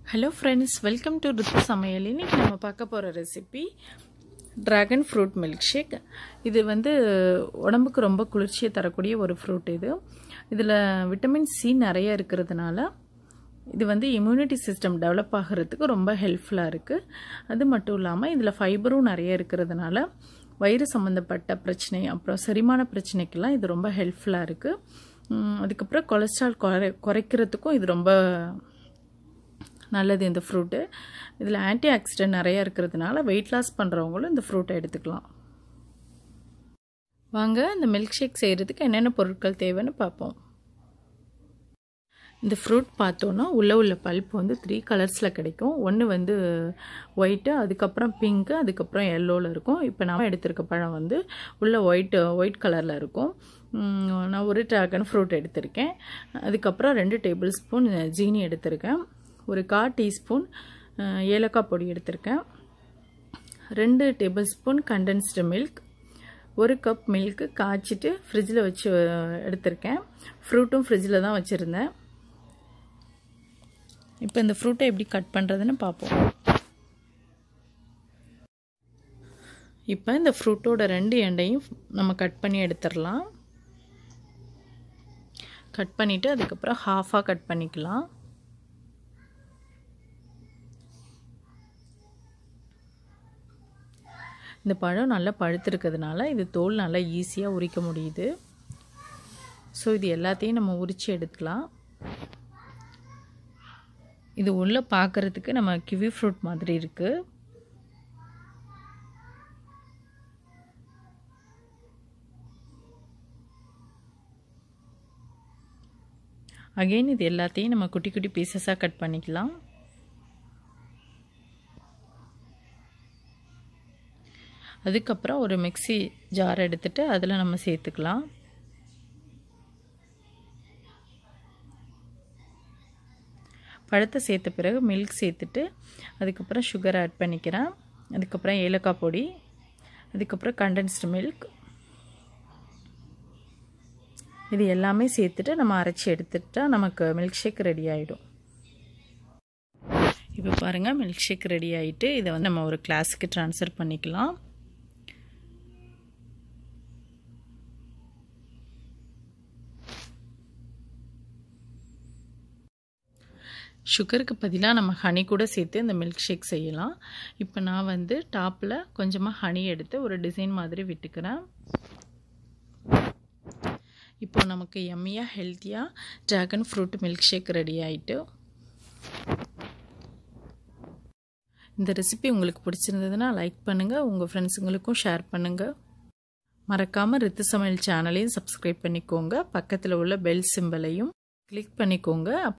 hello friends welcome to ருத்து சமையல் இன்னைக்கு நம்ம பார்க்க போகிற recipe dragon fruit milkshake இது வந்து உடம்புக்கு ரொம்ப குளிர்ச்சியை தரக்கூடிய ஒரு ஃப்ரூட் இது இதில் விட்டமின் சி நிறைய இருக்கிறதுனால இது வந்து இம்யூனிட்டி சிஸ்டம் டெவலப் ஆகிறதுக்கு ரொம்ப ஹெல்ப்ஃபுல்லாக இருக்குது அது மட்டும் இல்லாமல் இதில் ஃபைபரும் நிறைய இருக்கிறதுனால வயிறு சம்மந்தப்பட்ட பிரச்சனை அப்புறம் செரிமான பிரச்சனைக்கெல்லாம் இது ரொம்ப ஹெல்ப்ஃபுல்லாக இருக்குது அதுக்கப்புறம் கொலஸ்ட்ரால் குறை குறைக்கிறதுக்கும் இது ரொம்ப நல்லது இந்த ஃப்ரூட்டு இதில் ஆன்டி ஆக்சிடென்ட் நிறைய இருக்கிறதுனால வெயிட் லாஸ் பண்ணுறவங்களும் இந்த ஃப்ரூட்டை எடுத்துக்கலாம் வாங்க இந்த மில்க் ஷேக் செய்கிறதுக்கு என்னென்ன பொருட்கள் தேவைன்னு பார்ப்போம் இந்த ஃப்ரூட் பார்த்தோன்னா உள்ளே உள்ள பல்ப் வந்து த்ரீ கலர்ஸில் கிடைக்கும் ஒன்று வந்து ஒயிட்டு அதுக்கப்புறம் பிங்க்கு அதுக்கப்புறம் எல்லோவில் இருக்கும் இப்போ நான் எடுத்திருக்க பழம் வந்து உள்ள ஒயிட் ஒயிட் கலரில் இருக்கும் நான் ஒரு ட்ராகன் ஃப்ரூட் எடுத்திருக்கேன் அதுக்கப்புறம் ரெண்டு டேபிள் ஸ்பூன் ஜீனி எடுத்திருக்கேன் ஒரு கா டீஸ்பூன் ஏலக்காய் பொடி எடுத்திருக்கேன் ரெண்டு டேபிள் ஸ்பூன் கண்டென்ஸ்டு மில்க் ஒரு கப் மில்க்கு காய்ச்சிட்டு ஃப்ரிட்ஜில் வச்சு எடுத்திருக்கேன் ஃப்ரூட்டும் ஃப்ரிட்ஜில் தான் வச்சுருந்தேன் இப்போ இந்த ஃப்ரூட்டை எப்படி கட் பண்ணுறதுன்னு பார்ப்போம் இப்போ இந்த ஃப்ரூட்டோட ரெண்டு எண்டையும் நம்ம கட் பண்ணி எடுத்துடலாம் கட் பண்ணிவிட்டு அதுக்கப்புறம் ஹாஃபாக கட் பண்ணிக்கலாம் இந்த பழம் நல்லா பழுத்திருக்கிறதுனால இது தோல் நல்லா ஈஸியாக உரிக்க முடியுது ஸோ இது எல்லாத்தையும் நம்ம உரித்து எடுத்துக்கலாம் இது உள்ளே பார்க்குறதுக்கு நம்ம கிவி ஃப்ரூட் மாதிரி இருக்குது அகெயின் இது எல்லாத்தையும் நம்ம குட்டி குட்டி பீசஸாக கட் பண்ணிக்கலாம் அதுக்கப்புறம் ஒரு மிக்சி ஜார் எடுத்துகிட்டு அதில் நம்ம சேர்த்துக்கலாம் பழத்தை சேர்த்த பிறகு மில்க் சேர்த்துட்டு அதுக்கப்புறம் சுகர் ஆட் பண்ணிக்கிறேன் அதுக்கப்புறம் ஏலக்காய் பொடி அதுக்கப்புறம் கண்டென்ஸ்டு மில்க் இது எல்லாமே சேர்த்துட்டு நம்ம அரைச்சி எடுத்துட்டா நமக்கு மில்க் ஷேக் ரெடி ஆகிடும் இப்போ பாருங்கள் மில்க் ஷேக் ரெடி ஆகிட்டு இதை வந்து நம்ம ஒரு கிளாஸுக்கு ட்ரான்ஸ்ஃபர் பண்ணிக்கலாம் சுகருக்கு பதிலாக நம்ம ஹனி கூட சேர்த்து இந்த மில்க் ஷேக் செய்யலாம் இப்போ நான் வந்து டாப்பில் கொஞ்சமாக ஹனி எடுத்து ஒரு டிசைன் மாதிரி விட்டுக்கிறேன் இப்போ நமக்கு எம்மியாக ஹெல்த்தியாக dragon fruit milkshake ready ஆகிட்டு இந்த ரெசிபி உங்களுக்கு பிடிச்சிருந்ததுன்னா லைக் பண்ணுங்கள் உங்கள் ஃப்ரெண்ட்ஸுங்களுக்கும் ஷேர் பண்ணுங்கள் மறக்காமல் ரித்து சமையல் சேனலையும் சப்ஸ்கிரைப் பண்ணிக்கோங்க பக்கத்தில் உள்ள பெல் சிம்பிளையும் கிளிக் பண்ணிக்கோங்க